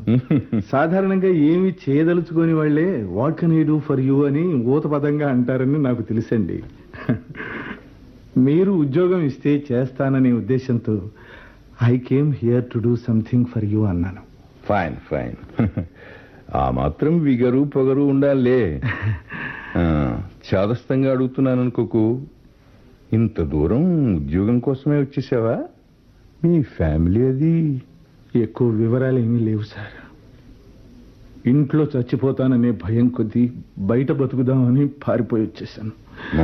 సాధారణంగా ఏమి చేయదలుచుకోని వాళ్ళే what can I do for you అని ఊత పదంగా అంటారని నాకు తెలుసండి మీరు ఉద్యోగం ఇస్తే చేస్తాననే ఉద్దేశంతో I came here to do something for you అన్నాను ఫైన్ ఫైన్ ఆ మాత్రం విగరు పొగరు ఉండాలే ఆ, చాదస్తంగా అడుగుతున్నాను అనుకోకు ఇంత దూరం ఉద్యోగం కోసమే వచ్చేసావా మీ ఫ్యామిలీ అది ఎక్కువ వివరాలు ఏమీ లేవు సార్ ఇంట్లో చచ్చిపోతాననే భయం కొద్దీ బయట బతుకుదామని పారిపోయి వచ్చేసాను ఆ?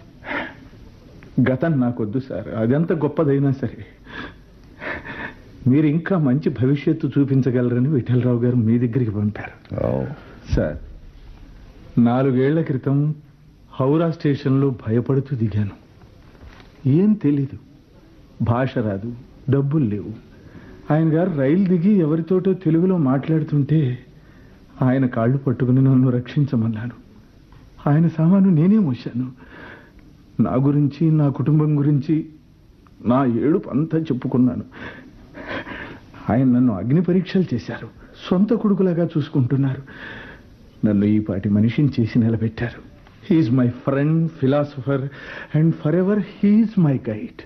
గతం నాకొద్దు సార్ అదెంత గొప్పదైనా సరే మీరు ఇంకా మంచి భవిష్యత్తు చూపించగలరని విఠలరావు గారు మీ దగ్గరికి పంపారు ఓ, సార్ నాలుగేళ్ల క్రితం హౌరా స్టేషన్లో భయపడుతూ దిగాను ఏం తెలీదు భాష రాదు డబ్బులు లేవు ఆయన గారు రైలు దిగి ఎవరితోటో తెలుగులో మాట్లాడుతుంటే ఆయన కాళ్ళు పట్టుకుని నన్ను రక్షించమన్నాను ఆయన సామాను నేనే మోశాను నా గురించి నా కుటుంబం గురించి నా ఏడుపు అంతా చెప్పుకున్నాను ఆయన నన్ను అగ్ని పరీక్షలు చేశారు సొంత కొడుకులాగా చూసుకుంటున్నారు నన్ను ఈ పాటి మనిషిని చేసి నిలబెట్టారు he's my friend philosopher and forever he's my guide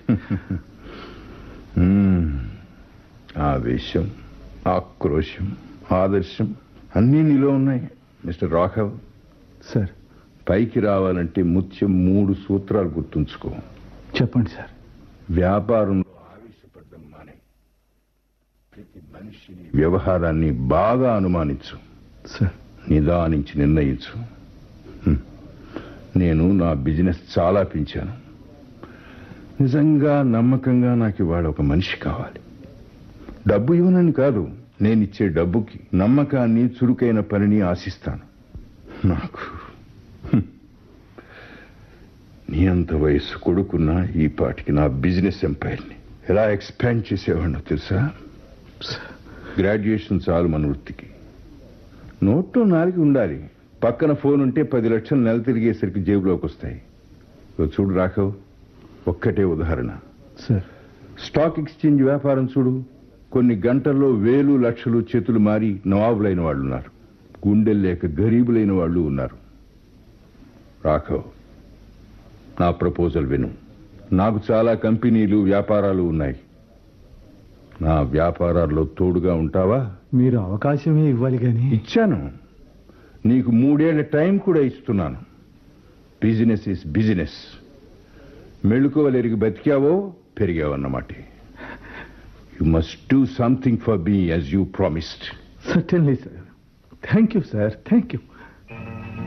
hmm. ఆవేశం ఆక్రోశం ఆదర్శం అన్నీ నీలో ఉన్నాయి మిస్టర్ రాఘవ్ సార్ పైకి రావాలంటే ముత్యం మూడు సూత్రాలు గుర్తుంచుకో చెప్పండి సార్ వ్యాపారంలో ఆవేశపడ్డం మానే ప్రతి మనిషిని వ్యవహారాన్ని బాగా అనుమానించు సార్ నిదానించి నిర్ణయించు హ్మ్. నేను నా బిజినెస్ చాలా పెంచాను నిజంగా నమ్మకంగా నాకు ఇవాళ ఒక మనిషి కావాలి డబ్బు ఇవ్వనని కాదు నేను ఇచ్చే డబ్బుకి నమ్మకాన్ని చురుకైన పనిని ఆశిస్తాను నాకు హ్మ్. నీ అంత వయసు కొడుకున్న ఈ పాటికి నా బిజినెస్ ఎంపైర్ని ఎలా ఎక్స్పాండ్ చేసేవాడినో తెలుసా గ్రాడ్యుయేషన్ చాలు మన వృత్తికి నోట్లో నాలుగు ఉండాలి పక్కన ఫోన్ ఉంటే పది లక్షలు నెల తిరిగేసరికి జేబులోకి వస్తాయి ఇదిగో చూడు రాఘవ్ ఒక్కటే ఉదాహరణ సార్ స్టాక్ ఎక్స్చేంజ్ వ్యాపారం చూడు కొన్ని గంటల్లో వేలు లక్షలు చేతులు మారి నవాబులైన వాళ్ళు ఉన్నారు గుండెలు లేక గరీబులైన వాళ్ళు ఉన్నారు రాఘవ్ నా ప్రపోజల్ విను నాకు చాలా కంపెనీలు వ్యాపారాలు ఉన్నాయి నా వ్యాపారాల్లో తోడుగా ఉంటావా మీరు అవకాశమే ఇవ్వాలి కానీ ఇచ్చాను నీకు మూడేళ్ల టైం కూడా ఇస్తున్నాను బిజినెస్ ఇస్ బిజినెస్ మెళుకోవలెరిగి బతికావో పెరిగావన్నమాట you must do something for be as you promised certainly sir thank you sir thank you